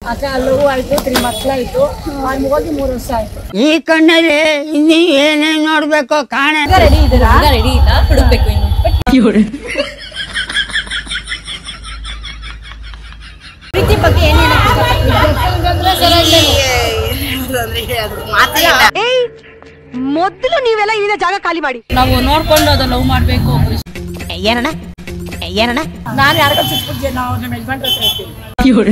ಅಕ್ಕ ಲವ್ ಆಯ್ತು ತ್ರೀ ಮಕ್ಳಾಯ್ತು ಅಲ್ಲಿ ಹೋಗಿ ಮೂರು ವರ್ಷ ಆಯ್ತು ಈ ಕಣ್ಣಲ್ಲಿ ಇನ್ನೀ ಏನೇನ್ ನೋಡ್ಬೇಕು ಕಾಣೆ ರೆಡಿ ಇದ್ದೀರಾ ರೆಡಿ ಇಲ್ಲ ಹುಡುಕ್ಬೇಕು ಇನ್ನು ಪ್ರೀತಿ ಬಗ್ಗೆ ಏನ್ ಮೊದಲು ನೀವೆಲ್ಲ ಇಲ್ಲಿನ ಜಾಗ ಖಾಲಿ ಮಾಡಿ ನಾವು ನೋಡ್ಕೊಂಡು ಅದು ಲವ್ ಮಾಡ್ಬೇಕು ಏನಣ್ಣ ಏನಣ್ಣ ನಾನು ಯಾರಿಗೋ ಸಿಕ್ಬಿಡ್ತೀನಿ ನಾವು ನಮ್ಮ ಯಜಮಾನ್ ಹತ್ರ ಇರ್ತೀವಿ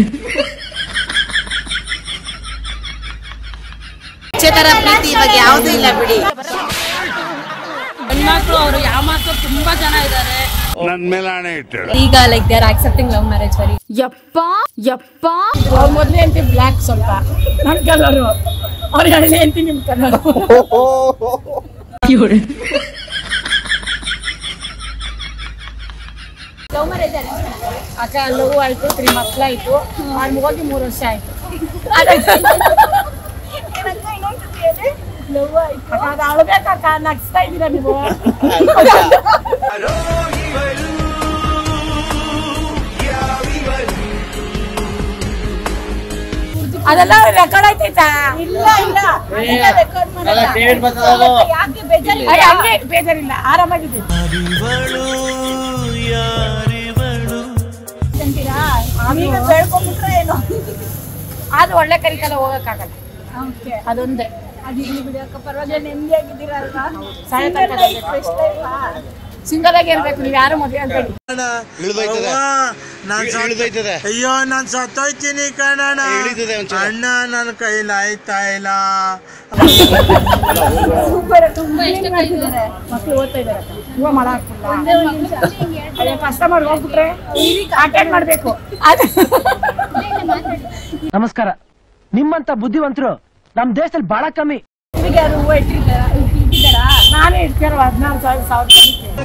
ತರ ಪ್ರೀತಿ ಇವಾಗ ಯಾವ್ದು ಇಲ್ಲ ಬಿಡಿ ಹೆಣ್ಮಕ್ಳು ಅವರು ಯಾವ ಮಾತು ತುಂಬಾ ಜನ ಇದ್ದಾರೆ ನನ್ ಮೇಲೆ ಆಣೆ ಇಟ್ಟು ಈಗ like they are accepting love marriage ಬರೀ ಯಪ್ಪ ಯಪ್ಪ ಅವ್ರ ಮೊದಲೇ ಅಂತಿ ಬ್ಲ್ಯಾಕ್ ಸ್ವಲ್ಪ ನನ್ನ ಕಲರು ಅವ್ರ ಹಳ್ಳಿ ಅಂತಿ ನಿಮ್ ಕಲರು ಅಕ್ಕ ಲವ್ ಆಯ್ತು ತ್ರೀ ಮಕ್ಳಾಯ್ತು ಅಲ್ಲಿ ಹೋಗಿ ಮೂರು ವರ್ಷ ಆಯ್ತು ಲವ್ ಆಯ್ತು ಅಕ್ಕ, ಅದು ಅಳ್ಬೇಕಕ್ಕ ನಗ್ಸ್ತಾ ಇದ್ದೀರಾ ನೀವು ಅದೆಲ್ಲ ರೆಕಾರ್ಡ್ ಆಯ್ತೈತಾ ಇಲ್ಲ ಇಲ್ಲ ಅದೆಲ್ಲ record ಮಾಡಲ್ಲ. ಯಾಕೆ ಬೇಜಾರಿಲ್ಲ ಅಯ್ಯ, ಹಂಗೆ ಬೇಜಾರಿಲ್ಲ ಆರಾಮಾಗಿದ್ದೀನಿ ಅಂತೀರಾ? ನೀವೇ ಬೆಳ್ಕೊಂಡ್ಬಿಟ್ರೆ ಏನೋ ಅದು ಒಳ್ಳೆ ಕರಿಕಲ್ಲ ಹೋಗಕ್ಕಾಗಲ್ಲ ಅದೊಂದೇ ಸಿಂಗಲ್ ಆಗಿ ಇರ್ಬೇಕು ನೀವು ಯಾರು ಮದುವೆ ಆಗ್ಬೇಡಿ ಅಯ್ಯೋ ನಾನ್ ಸತ್ತೋಯ್ತೀನಿ ಕಣಣ್ಣ ಅಣ್ಣ ನನ್ನ ಕೈಲಿ ಆಯ್ತಾ ಇಲ್ಲ ಮಕ್ಳು ಓದ್ತಾ ಇದಾರೆ ಹೂವ ಮಾಡಾಕ್ತಿಲ್ಲ ಅದೇ ಕಸ್ಟಮರ್ ಹೋಗ್ಬಿಟ್ರೆ ಅಟೆಂಡ್ ಮಾಡ್ಬೇಕು ಅದು ನಮಸ್ಕಾರ ನಿಮ್ಮಂತ ಬುದ್ಧಿವಂತರು ನಮ್ ದೇಶದಲ್ಲಿ ಬಹಳ ಕಮ್ಮಿ ನಿಮಗೆ ಯಾರು ಹೂವ ಇಟ್ಟಿರ್ತಾರ ಇಟ್ಟಿದ್ದಾರಾ ನಾನೇ ಇಡ್ತೀರ ಹದಿನಾರು ಸಾವಿರ ಸಾವಿರ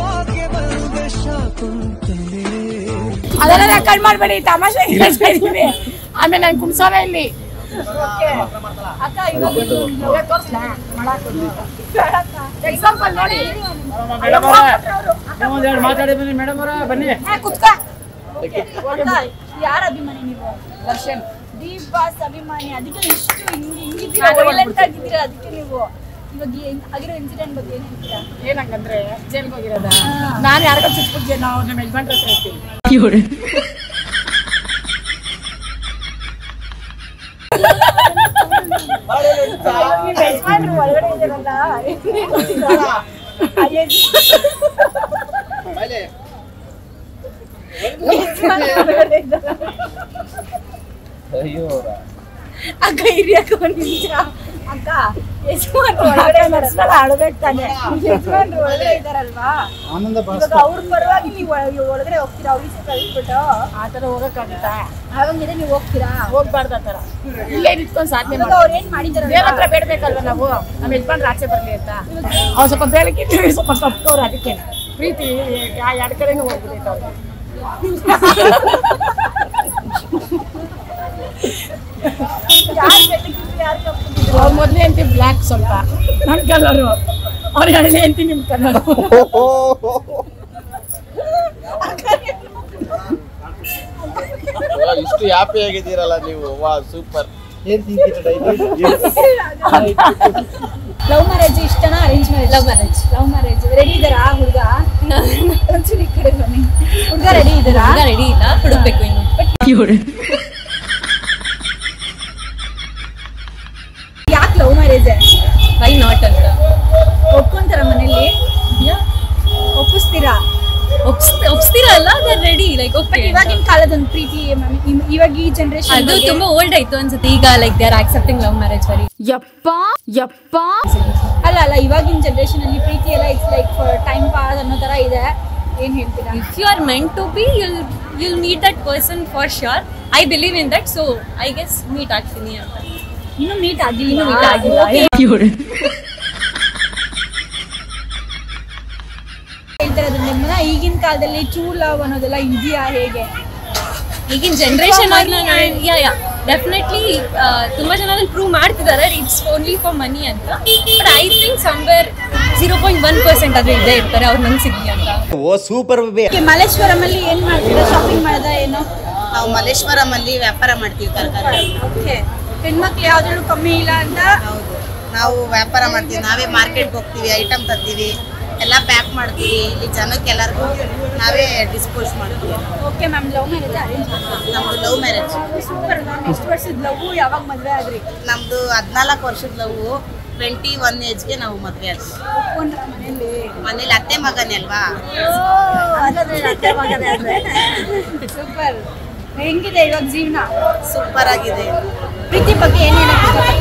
ಅದೆಲ್ಲ ರೆಕಾರ್ಡ್ ಮಾಡಬೇಡಿ ತಮಾಷೆ ಹೇಳ್ತಾ ಇದೀನಿ ಆಮೇಲೆ ನಾನು ಕುಮ್ಸೋಣ ಇಲ್ಲಿ ಅಕ್ಕ ಇವಾಗ ತೋರ್ಸ್ಲಾ ಎಕ್ಸಾಂಪಲ್ ನೋಡಿ ಮಾತಾಡಿ ಬನ್ನಿ ಮೇಡಮ್ ಅವರ ಬನ್ನಿ ಹಾ, ಕುತ್ಕೋ ಯಾರ ಅಭಿಮಾನಿ ನೀವು ದರ್ಶನ್ ದೀಪ್ ಬಾಸ್ ಅಭಿಮಾನಿ ಅದಕ್ಕೆ ಇಷ್ಟು ಹಿಂಗ್ ಹಿಂಗಿದ್ದೀರಾ ವೈಲೆಂಟ್ ಆಗಿದ್ದೀರಾ ಅದಕ್ಕೆ ನೀವು ಇವಾಗ ಏನ್ ಆಗಿರೋ ಇನ್ಸಿಡೆಂಟ್ ಬಗ್ಗೆ ಏನ್ ಹೇಳ್ತೀರಾ ಏನಂಗಂದ್ರೆ ಜೈಲ್ಗೆ ಹೋಗಿರೋದ ನಾನು ಯಾರಿಗೋ ಸಿಕ್ಬಿಡ್ತೀನಿ ನಾವು ನಮ್ಮ ಯಜಮಾನ್ರ ಹತ್ರ ಇರ್ತೀವಿ ನಿಮ್ಮ ಯಜಮಾನ್ರು ಒಳಗಡೆ ಇದ್ದಾರಲ್ಲ ಆ ಯಜ್- ಯಜಮಾನ್ರು ಒಳಗಡೆ ಇದ್ದಾರಲ್ಲ. ಅಕ್ಕ ಹಿರಿಯಕ್ಕ ಒಂದ್ ನಿಮಿಷ ಅಕ್ಕ ಯಜಮಾನ್ರು ಒಳಗಡೆ ಇದ್ದಾರಲ್ಲ ಅಳ್ಬೇಕು ತಾನೆ ಯಜಮಾನ್ರು ಒಳಗಡೆ ಇದ್ದಾರಲ್ವಾ ಇವಾಗ ಅವ್ರ ಪರವಾಗಿ ನೀವು ಒಳ- ಒಳಗಡೆ ಹೋಗ್ತೀರಾ ಅವ್ರಿಗೆ ಕಳಿಸ್ಬಿಟ್ಟು ಆ ಥರ ಹೋಗಕ್ಕಾಗುತ್ತಾ ಆವಂಗಿದೆ ನೀವು ಹೋಗ್ತೀರಾ ಹೋಗ್ಬಾರ್ದು ಆ ಥರ ಇಲ್ಲೇ ನಿಂತ್ಕೊಂಡು ಸಾಧನೆ ಇವಾಗ ಮಾಡಿ ಅವ್ರು ಏನ್ ಮಾಡಿದಾರಲ್ಲ ದೇವ್ರ ಹತ್ರ ಬೇಡ್ಬೇಕಲ್ವ ನಾವು ನಮ್ಮ ಯಜಮಾನ್ರು ಆಚೆ ಬರ್ಲಿ ಅಂತ ಅವ್ರು ಸ್ವಲ್ಪ ಬೆಳಕಿದ್ದೀವಿ ಸ್ವಲ್ಪ ಕಪ್ಕೋರು ಅದಕ್ಕೆ ಪ್ರೀತಿ ಯಾ ಎರಡು ಕಡೆನೂ ಹೋಗ್ಬಿಟ್ಟೈತೆ ಅವ್ರಿಗೆ ಯಾರು ಬೆಳಗಿದ್ರು ಯಾರು ಕಪ್ಪಿದ್ರು ಅವ್ರ ಮೊದಲೇ ಅಂತಿ ಬ್ಲ್ಯಾಕ್ ಸ್ವಲ್ಪ ನನ್ನ ಕಲರು ಅವ್ರ ಹಳ್ಳಿ ಅಂತಿ ನಿಮ್ಮ ಕಲರು ಇಷ್ಟು ಹ್ಯಾಪಿ ಆಗಿದ್ದೀರಲ್ಲ ನೀವು ವಾ ಸೂಪರ್ ಏನ್ ಲವ್ ಮ್ಯಾರೇಜ್ ಇಷ್ಟನಾ arrange marriage love marriage love marriage ready ಇದ್ದಾರಾ ಹುಡುಗ ಒಂಚೂರು ಈ ಕಡೆ ಬನ್ನಿ ಹುಡುಗ ರೆಡಿ ಇದ್ದಾರಾ ರೆಡಿ ಇಲ್ಲ ಹುಡುಕ್ಬೇಕು ಇನ್ನು ಯಾಕೆ ಲವ್ ಮ್ಯಾರೇಜ್ ವೈ ನಾಟ್ ಅಂತ ಒಪ್ಕೊಂತಾರ ಮನೇಲಿ ಒಪ್ಪಿಸ್ತೀರಾ ಒಪ್ಸ್ ಒಪ್ಸ್ತೀರಾ ಅಲ್ಲ ದರ್ ರೆಡಿ ಲೈಕ್ ಓಕೆ ಇವಾಗಿನ ಕಾಲದ ಒಂದು ಪ್ರೀತಿ ಮ್ಯಾಮ್ ಇವಾಗ ಈ ಜನರೇಷನ್ ಅದು ತುಂಬಾ ಓಲ್ಡ್ ಆಯ್ತು ಅನ್ಸುತ್ತೆ ಈಗ like they are accepting love marriage ಬರೀ ಯಪ್ಪ ಯಪ್ಪ ಅಲ್ಲ ಅಲ್ಲ ಇವಾಗಿನ ಜನರೇಷನ್ ಅಲ್ಲಿ ಪ್ರೀತಿ ಎಲ್ಲ ಇಟ್ಸ್ ಲೈಕ್ ಟೈಮ್ ಪಾಸ್ ಅನ್ನೋ ತರ ಇದೆ ಏನ್ ಹೇಳ್ತೀರಾ if you are meant to be you'll you'll meet that person for sure I believe in that so I guess meet ಆಗ್ತೀನಿ ಅಂತ ಇನ್ನು ಮೀಟ್ ಆಗಿಲ್ಲ ಇನ್ನೂ meet ಆಗಿಲ್ಲ. ಹೇಳ್ತಾರೆ ಅದನ್ನ ನಿಮ್ಮನ್ನ ಈಗಿನ ಕಾಲದಲ್ಲಿ ಟ್ರೂ ಲವ್ ಅನ್ನೋದೆಲ್ಲ ಇದೆಯಾ ಹೇಗೆ ಈಗಿನ ಜನರೇಷನ್ ಯಾ ಯಾ ಡೆಫಿನೆಟ್ಲಿ ತುಂಬಾ ಜನ ಪ್ರೂವ್ ಮಾಡ್ತಿದ್ದಾರೆ ಇಟ್ಸ್ ಓನ್ಲಿ ಫಾರ್ ಮನಿ ಅಂತ but I think somewhere zero point one percent ಅದು ಇದ್ದೇ ಇರ್ತಾರೆ ಅವ್ರು ನಂಗೆ ಸಿಗ್ಲಿ ಅಂತ ಓ ಸೂಪರ್ ಮಲ್ಲೇಶ್ವರಂ ಅಲ್ಲಿ ಏನ್ ಮಾಡ್ತೀರಾ ಶಾಪಿಂಗ್ ಮಾಡದ ಏನೋ ನಾವು ಮಲ್ಲೇಶ್ವರಂ ಅಲ್ಲಿ ವ್ಯಾಪಾರ ಮಾಡ್ತೀವಿ ತರಕಾರಿ ಓಕೆ ಹೆಣ್ಮಕ್ಳು ಯಾವ್ದ್ರಲ್ಲೂ ಕಮ್ಮಿ ಇಲ್ಲ ಅಂತ ಹೌದು ನಾವು ವ್ಯಾಪಾರ ಮಾಡ್ತೀವಿ ನಾವೇ ಮಾರ್ಕೆಟ್ಗೆ ಹೋಗ್ತೀವಿ ಐಟಮ್ ತರ್ತೀವಿ ಎಲ್ಲ ಪ್ಯಾಕ್ ಮಾಡ್ತೀವಿ ಇಲ್ಲಿ ಜನಕ್ಕೆ ಎಲ್ಲರಿಗೂ ನಾವೇ ಡಿಸ್ಪೋಸ್ ಮಾಡ್ತೀವಿ okay ma'am love marriage arrange ನಮ್ದು ಲವ್ ಮ್ಯಾರೇಜ್ ಸೂಪರ್ ಮ್ಯಾಮ್ ಎಷ್ಟು ವರ್ಷದ ಲವ್ ಯಾವಾಗ ಮದ್ವೆ ಆದ್ರಿ ನಮ್ದು ಹದಿನಾಲ್ಕು ವರ್ಷದ ಲವ್ ಟ್ವೆಂಟಿ ಒನ್ ಏಜ್ಗೆ ನಾವು ಮದುವೆ ಆದ್ವಿ ಒಪ್ಕೊಂಡ್ರ ಮನೇಲಿ ಮನೇಲಿ ಅತ್ತೆ ಮಗನೇ ಅಲ್ವಾ ಸೂಪರ್ ಹೆಂಗಿದೆ ಇವಾಗ ಜೀವನ ಸೂಪರ್ ಆಗಿದೆ ಪ್ರೀತಿ ಬಗ್ಗೆ ಏನೇನು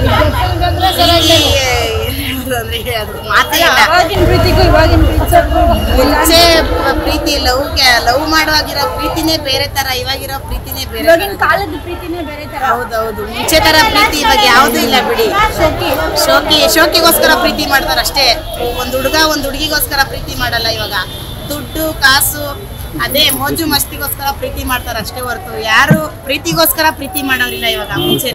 ಅಂದ್ರೆ ಅದು ಮಾತೇ ಇಲ್ಲ ಅವಾಗಿನ ಪ್ರೀತಿಗೂ ಇವಾಗಿನ ಪ್ರೀತಿಗೂ ಮುಂಚೆ ಪ್ರೀತಿ ಲವ್ ಲವ್ ಮಾಡುವಾಗಿರೋ ಪ್ರೀತಿನೇ ಬೇರೆ ತರ ಇವಾಗಿರೋ ಪ್ರೀತಿನೇ ಬೇರೆ ಇವಾಗಿನ ಕಾಲದ ಪ್ರೀತಿನೇ ಬೇರೆ ತರ ಹೌದೌದು ಮುಂಚೆ ತರ ಪ್ರೀತಿ ಇವಾಗ ಯಾವ್ದು ಇಲ್ಲ ಬಿಡಿ ಶೋಕಿ ಶೋಕಿ ಶೋಕಿಗೋಸ್ಕರ ಪ್ರೀತಿ ಮಾಡ್ತಾರೆ ಅಷ್ಟೇ ಒಂದ್ ಹುಡುಗ ಒಂದ್ ಹುಡುಗಿಗೋಸ್ಕರ ಪ್ರೀತಿ ಮಾಡಲ್ಲ ಇವಾಗ ದುಡ್ಡು ಕಾಸು ಅದೇ ಮೋಜು ಮಸ್ತಿಗೋಸ್ಕರ ಪ್ರೀತಿ ಮಾಡ್ತಾರೆ ಅಷ್ಟೇ ಹೊರತು ಯಾರು ಪ್ರೀತಿಗೋಸ್ಕರ ಪ್ರೀತಿ ಮಾಡೋರಿಲ್ಲ ಇವಾಗ ಮುಂಚೆ